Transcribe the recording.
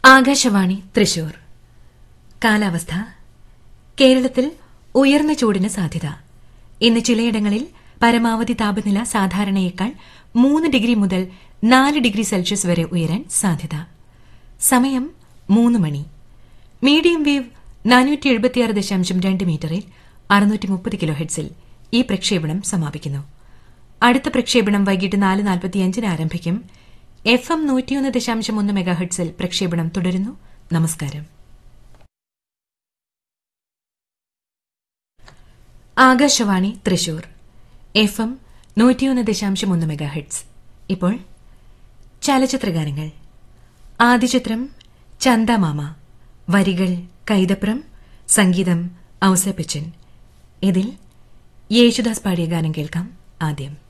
ആകാശവാണി തൃശൂർ കാലാവസ്ഥ കേരളത്തിൽ ഉയർന്ന ചൂടിന് സാധ്യത ഇന്ന് ചിലയിടങ്ങളിൽ പരമാവധി താപനില സാധാരണയേക്കാൾ മൂന്ന് ഡിഗ്രി മുതൽ നാല് ഡിഗ്രി സെൽഷ്യസ് വരെ ഉയരാൻ സാധ്യത സമയം മൂന്ന് മണി മീഡിയം വേവ് നാനൂറ്റി എഴുപത്തിയാറ് ദശാംശം രണ്ട് മീറ്ററിൽ അറുന്നൂറ്റി മുപ്പത് കിലോ ഹെഡ്സിൽ ഈ പ്രക്ഷേപണം സമാപിക്കുന്നു അടുത്ത പ്രക്ഷേപണം വൈകിട്ട് നാല് നാൽപ്പത്തിയഞ്ചിന് ആരംഭിക്കും എഫ് എം നൂറ്റിയൊന്ന് ദശാംശം ഒന്ന് മെഗാഹെഡ്സിൽ പ്രക്ഷേപണം തുടരുന്നു നമസ്കാരം ആകാശവാണി തൃശൂർ എഫ് എം നൂറ്റിയൊന്ന് ദശാംശം ഒന്ന് മെഗാഹെഡ്സ് ഇപ്പോൾ ചലച്ചിത്രഗാനങ്ങൾ ആദ്യചിത്രം ചന്ദമാമ വരികൾ കൈതപ്രം സംഗീതം ഔസേപ്പച്ചൻ ഇതിൽ യേശുദാസ് പാടിയ ഗാനം കേൾക്കാം ആദ്യം